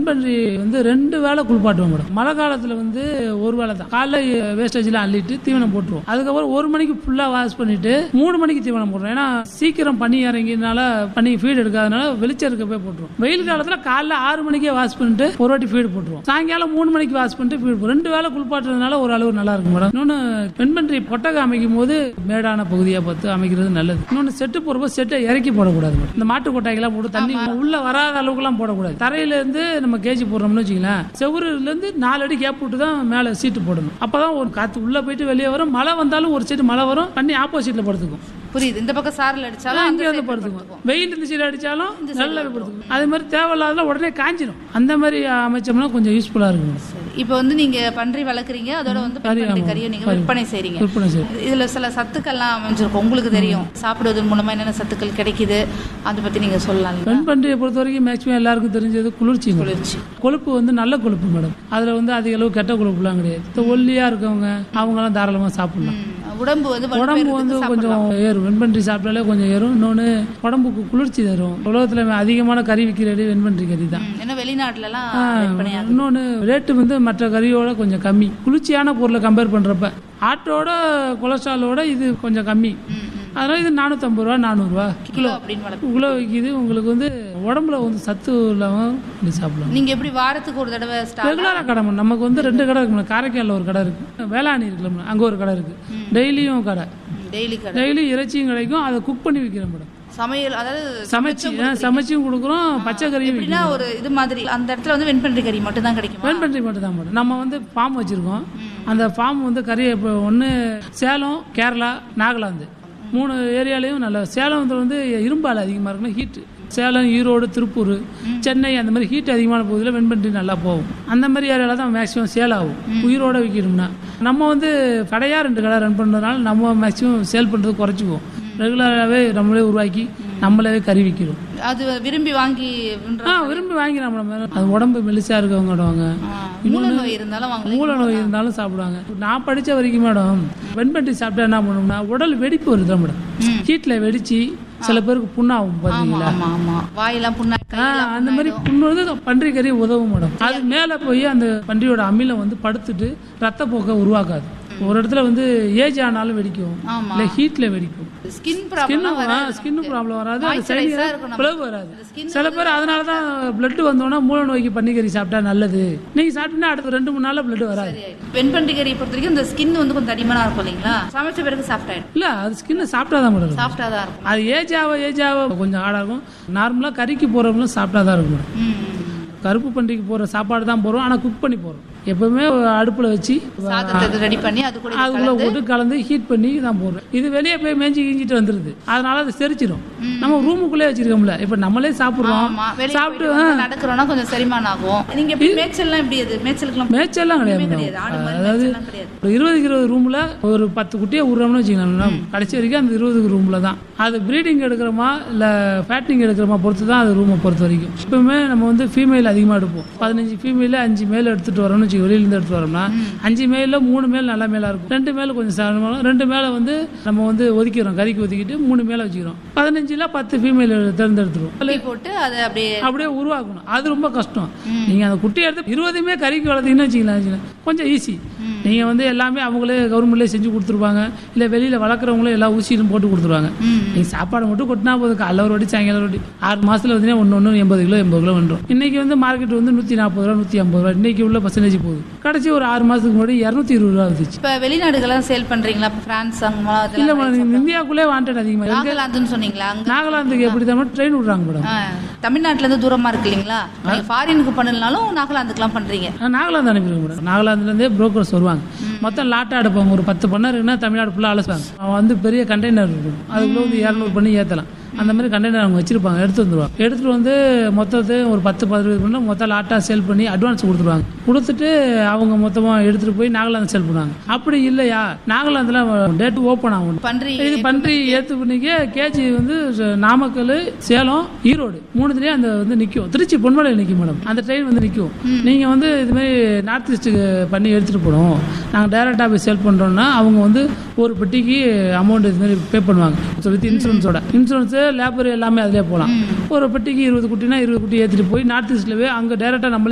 வெண்பன்றி வந்து ரெண்டு வேளை குளிப்பாட்டுவோம் மேடம் மழை காலத்துல வந்து ஒரு வேளை தான் காலைல வேஸ்டேஜ்லாம் அள்ளிட்டு தீவனம் போட்டுருவோம் அதுக்கப்புறம் ஒரு மணிக்கு ஃபுல்லா வாஷ் பண்ணிட்டு மூணு மணிக்கு தீவனம் போடுறோம் ஏன்னா சீக்கிரம் பனி இறங்கினால பனி ஃபீடு எடுக்காதனால வெளிச்சம் இருக்க போய் போட்டுருவோம் வெயில் காலத்துல காலைல ஆறு மணிக்கே வாஷ் பண்ணிட்டு ஒரு வாட்டி ஃபீடு போட்டுருவோம் சாயங்காலம் மூணு மணிக்கு வாஷ் பண்ணிட்டு ஃபீடு போடுவோம் ரெண்டு வேளை குளிப்பாட்டுறதுனால ஒரு அளவு நல்லா இருக்கும் மேடம் இன்னொன்று வெண்பன்றி கொட்டகை அமைக்கும் போது மேடான பகுதியா பார்த்து அமைக்கிறது நல்லது இன்னொன்று செட்டு போடுறப்போ செட்டை இறக்கி போடக்கூடாது மேடம் இந்த மாட்டு கொட்டாய்க்கெல்லாம் போட்டு தண்ணி உள்ள வராத அளவுக்குலாம் போடக்கூடாது தரையில இருந்து நம்ம கேஜி போடுறோம்னு வச்சுங்களேன் செவுருல இருந்து நாலு அடி கேப் விட்டு தான் மேலே சீட்டு போடணும் அப்பதான் ஒரு காத்து உள்ள போயிட்டு வெளியே வரும் மழை வந்தாலும் ஒரு சைடு மழை வரும் தண்ணி ஆப்போசிட்ல படுத்துக்கும் புரியுது இந்த பக்கம் சாரல் அடிச்சாலும் அந்த அங்கே வந்து side படுத்துக்கும் வெயில் இந்த சைடு அடிச்சாலும் நல்லா படுத்துக்கும் அதே மாதிரி தேவையில்லாத உடனே காஞ்சிடும் அந்த மாதிரி அமைச்சோம்னா கொஞ்சம் யூஸ்ஃபுல்லா இருக்கும் சரி. இப்போ வந்து நீங்க பன்றி வளர்க்குறீங்க அதோட வந்து கறி, பன்றி ஆமா. கறியை நீங்க கறி. விற்பனை செய்றீங்க விற்பனை செய்யும் இதுல சில சத்துக்கள்லாம் அமைஞ்சிருக்கும் உங்களுக்கு தெரியும் சாப்பிடுவதன் மூலமா என்னென்ன சத்துக்கள் கிடைக்குது அதை பத்தி நீங்க சொல்லலாம் பெண் பன்றியை பொறுத்த வரைக்கும் மேக்ஸிமம் எல்லாருக்கும் தெரிஞ்சது குளிர்ச்சி மேடம். குளிர்ச்சி கொழுப்பு வந்து நல்ல கொழுப்பு மேடம் அதுல வந்து அதிக அளவு கெட்ட கொழுப்புலாம் கிடையாது இந்த ஒல்லியா இருக்கவங்க அவங்கலாம் தாராளமா சாப்பிடலாம் ம். உடம்பு வந்து உடம்பு வலுப்பெறுறதுக்கு வந்து சாப்பிடலாம். கொஞ்சம் ஏறும் வெண்பன்றி சாப்பிட்டாலே கொஞ்சம் ஏறும் இன்னொன்று உடம்புக்கு குளிர்ச்சி தரும் உலகத்துல அதிகமான கறி விற்கிறது வெண்பன்றி கறி தான் ம். ஏன்னா வெளிநாட்டுல எல்லாம் விற்பனை ஆகுது. இன்னொன்று ரேட்டு வந்து மற்ற கறியோட கொஞ்சம் கம்மி குளிர்ச்சியான பொருளை கம்பேர் பண்றப்ப ஆட்டோட கொலஸ்ட்ராலோட இது கொஞ்சம் கம்மி ம், ம். அதனால இது நானூற்றம்பது ரூபா நானூறுரூவா கிலோ அப்படின்னு வளர்ப்பு கிலோ விற்கிது உங்களுக்கு வந்து உடம்புல வந்து சத்து இல்லாமல் இப்படி சாப்பிடலாம் நீங்க எப்படி வாரத்துக்கு ஒரு தடவை ஸ்டார்ட் ரெகுலராக கடை மேடம். நமக்கு வந்து ரெண்டு கடை இருக்கு மேடம். காரைக்காலில் ஒரு கடை இருக்கு வேளாண் இருக்குல்ல அங்கே ஒரு கடை இருக்கு டெய்லியும் கடை டெய்லி கடை டெய்லி இறைச்சியும் கிடைக்கும் அதை குக் பண்ணி விற்கிறோம் மேடம் சமையல் அதாவது சமைச்சு ஆ, சமைச்சும் கொடுக்குறோம் பச்சை கறியும் எப்படின்னா ஒரு இது மாதிரி அந்த இடத்துல வந்து வெண்பன்றி கறி மட்டும் தான் கிடைக்குமா வெண்பன்றி மட்டும் தான் மேடம் நம்ம வந்து ஃபார்ம் வச்சிருக்கோம் அந்த ஃபார்ம் வந்து கறியை இப்போ ஒன்று சேலம் கேரளா நாகாலாந்து மூணு ஏரியாலையும் நல்ல சேலம் வந்து வந்து இரும்பால் அதிகமாக இருக்கணும் ஹீட்டு சேலம் ஈரோடு திருப்பூர் சென்னை அந்த மாதிரி ஹீட் அதிகமான பகுதியில் வெண்பன்றி நல்லா போகும் அந்த மாதிரி ஏரியாவில் தான் மேக்ஸிமம் சேல் ஆகும் உயிரோட விற்கணும்னா நம்ம வந்து கடையாக ரெண்டு கடை ரன் பண்ணுறதுனால நம்ம மேக்ஸிமம் சேல் பண்ணுறது குறைச்சிக்குவோம் ரெகுலராகவே நம்மளே உருவாக்கி நம்மளே கறி விற்கிறோம் அது விரும்பி வாங்கி ஆ விரும்பி வாங்கிக்கலாம் மேடம் அது உடம்பு மெலிசா இருக்கவங்க விடுவாங்க மூல நோய் இருந்தாலும் வாங்கலாம் மூல நோய் இருந்தாலும் சாப்பிடுவாங்க நான் படிச்ச வரைக்கும் மேடம் வெண்பட்டி சாப்பிட்டா என்ன பண்ணும்னா உடல் வெடிப்பு வருது மேடம் ஹீட்ல வெடிச்சு சில பேருக்கு புண்ணாகும் பாத்தீங்களா ஆமா ஆமா வாயெல்லாம் புண்ணா ஆ, அந்த மாதிரி புண்ணு வந்து பன்றி கறி உதவும் மேடம் அது மேல போய் அந்த பன்றியோட அமிலம் வந்து படுத்துட்டு ரத்தப்போக்கை உருவாக்காது ஒரு இடத்துல வந்து ஏஜ் ஆனாலும் வெடிக்கும் ஆமா. இல்ல ஹீட்ல வெடிக்கும் skin problem skin skin problem வராது அது Moisturizer ஆ இருக்கணும். பிளவு வராது skin சில பேர் அதனால தான் பிளட் வந்தோன்னா மூல நோய்க்கு பன்னிக்கறி சாப்பிட்டா நல்லது நீங்க சாப்பிட்டீங்கன்னா அடுத்த ரெண்டு மூணு நாள்ல பிளட் வராது வெண்பன்றி கறியை பொறுத்த வரைக்கும் இந்த ஸ்கின் வந்து கொஞ்சம் தடிமனா இருக்கும் இல்லைங்களா சமைச்ச பிறகு சாஃப்ட் ஆயிடும் இல்ல அது ஸ்கின்னை சாப்பிட்டா தான் மேடம் இருக்கும். சாஃப்டா தான் இருக்கும் அது ஏஜ் ஆக ஏஜ் ஆக கொஞ்சம் ஆடாகும் நார்மலா கறிக்கு போறவங்களும் சாப்பிட்டா தான் இருக்கும் மேடம் ம், ம். கருப்பு பன்றிக்கு போற சாப்பாடு தான் போறோம் ஆனா குக் பண்ணி போறோம் எப்பவுமே அடுப்புல வச்சு சாதத்தை ரெடி பண்ணி அது கூட இது அதுக்குள்ள போட்டு கலந்து ஹீட் பண்ணி தான் போடுறோம் இது வெளியே போய் மேய்ஞ்சி கிஞ்சிட்டு வந்துருது அதனால அது செரிச்சிடும் நம்ம ரூமுக்குள்ளே வச்சிருக்கோம்ல இப்ப நம்மளே சாப்பிடுறோம் ஆமா வெளிய சாப்பிட்டு போயிட்டு வந்து நடக்கிறோம்னா கொஞ்சம் செரிமானம் ஆகும் நீங்க எப்படி மேய்ச்சல்லாம் எப்படி அது மேய்ச்சலுக்குலாம் மேய்ச்சல்லாம் கிடையாது ஒண்ணுமே மேடம் கிடையாது ஆடு மாதிரி அதாவது மேய்ச்சல்லாம் கிடையாது ஒரு இருபதுக்கு இருபது ரூம்ல ஒரு பத்து குட்டியை விடுறோம்னு வச்சுக்கலாம் கடைசி வரைக்கும் அந்த இருபதுக்கு ரூம்ல தான் அது ப்ரீடிங் எடுக்கிறோமா இல்ல ஃபேட்டிங் எடுக்கிறோமா பொறுத்து தான் அது ரூமை பொறுத்த வரைக்கும் எப்பவுமே நம்ம வந்து ஃபீமேல் அதிகமாக எடுப்போம் பதினஞ்சு ஃபீமேல அஞ்சு மேல் எடுத்துட்டு வரோம்னு வச்சுக்கோ வெளியிலேருந்து எடுத்துட்டு வரோம்னா அஞ்சு மேல மூணு மேல் நல்ல மேலா இருக்கும் ரெண்டு மேல கொஞ்சம் சாதாரணமாக ரெண்டு மேல வந்து நம்ம வந்து ஒதுக்கிறோம் கறிக்கு ஒதுக்கிட்டு மூணு மேல வச்சுக்கிறோம் பதினஞ்சுல பத்து ஃபீமேல் தேர்ந்தெடுத்துருவோம் குட்டி போட்டு அதை அப்படியே அப்படியே உருவாக்கணும் அது ரொம்ப கஷ்டம் நீங்க அந்த குட்டியை எடுத்து இருபதுமே கறிக்கு வளர்த்தீங்கன்னு வச்சுக்கலாம் வச்சுக்கலாம். கொஞ்சம் ஈஸி நீங்க வந்து எல்லாமே அவங்களே கவர்மெண்ட்லேயே செஞ்சு கொடுத்துருப்பாங்க இல்ல வெளியில வளர்க்குறவங்களே எல்லா ஊசியும் போட்டு கொடுத்துருவாங்க நீங்க சாப்பாடு மட்டும் கொட்டினா போதும் காலைல ஒரு வாட்டி சாயங்காலம் ஒரு வாட்டி ஆறு மாசத்துல வந்து ஒன்று ஒன்று எண்பது கிலோ எண்பது கிலோ வந்துடும் இன்னைக்கு வந்து மார்க்கெட் வந்து நூற்றி நாற்பது ரூபா நூற்றி ஐம்பது ரூபா இன்னைக்கு உள்ள பர்சன்டேஜ் போகுது கடைசி ஒரு ஆறு மாசத்துக்கு முன்னாடி இரநூத்தி இருபது ரூபா வந்துச்சு இப்ப வெளிநாடுகள்லாம் சேல் பண்றீங்களா இப்ப பிரான்ஸ் அங்கெல்லாம் இல்ல அதெல்லாம் மேடம் நீங்க இந்தியாவுக்குள்ளே வாண்டட் அதிகமாக இருக்கு நாகாலாந்துன்னு சொன்னீங்களா அங்க நாகாலாந்துக்கு எப்படி தான் ட்ரெயின் விடுறாங்க மேடம் ஆ, தமிழ்நாட்டுல இருந்து தூரமா இருக்கு இல்லைங்களா நீங்க ஃபாரினுக்கு பண்ணலனாலும் நாகாலாந்துக்குலாம் பண்றீங்க ஆ, நாகாலாந்து அனுப்பிடுங்க மேடம் நாகாலாந்துலேருந்தே புரோக்கர்ஸ் வருவாங்க மொத்தம் லாட்டாக எடுப்பாங்க ஒரு பத்து பண்ண இருக்குன்னா தமிழ்நாடு ஃபுல்லாக அலசுவாங்க அவன் வந்து பெரிய கண்டெய்னர் இருக்கும் அதுக்குள்ள வந்து இரநூறு பண்ணி ஏற்றலாம் அந்த மாதிரி கண்டெய்னர் அவங்க வச்சிருப்பாங்க எடுத்து வந்துருவாங்க எடுத்துட்டு வந்து மொத்தத்தை ஒரு பத்து பதினஞ்சு பண்ணி மொத்தம் லாட்டாக சேல் பண்ணி அட்வான்ஸ் கொடுத்துருவாங்க கொடுத்துட்டு அவங்க மொத்தமாக எடுத்துட்டு போய் நாகாலாந்து சேல் பண்ணுவாங்க அப்படி இல்லையா நாகாலாந்துல டேட் ஓப்பன் ஆகும் பன்றி இது பன்றி ஏத்து பண்ணிக்க கேஜி வந்து நாமக்கல் சேலம் ஈரோடு மூணுத்துலயே அந்த வந்து நிக்கும் திருச்சி பொன்மலையில் நிக்கும் மேடம் அந்த ட்ரெயின் வந்து நிக்கும் நீங்க வந்து இது மாதிரி நார்த் ஈஸ்ட்டுக்கு பண்ணி எடுத்துட்டு போனோம் நாங்க டைரக்டா போய் சேல் பண்றோம்னா அவங்க வந்து ஒரு பெட்டிக்கு அமௌண்ட் இது மாதிரி பே பண்ணுவாங்க வித் இன்சூரன்ஸோட இன்சூரன்ஸ் லேபர் எல்லாமே அதிலே போகலாம் ஒரு பெட்டிக்கு இருபது குட்டினா இருபது குட்டி ஏற்றிட்டு போய் நார்த் ஈஸ்ட்ல போய் அங்கே டைரக்டா நம்மளே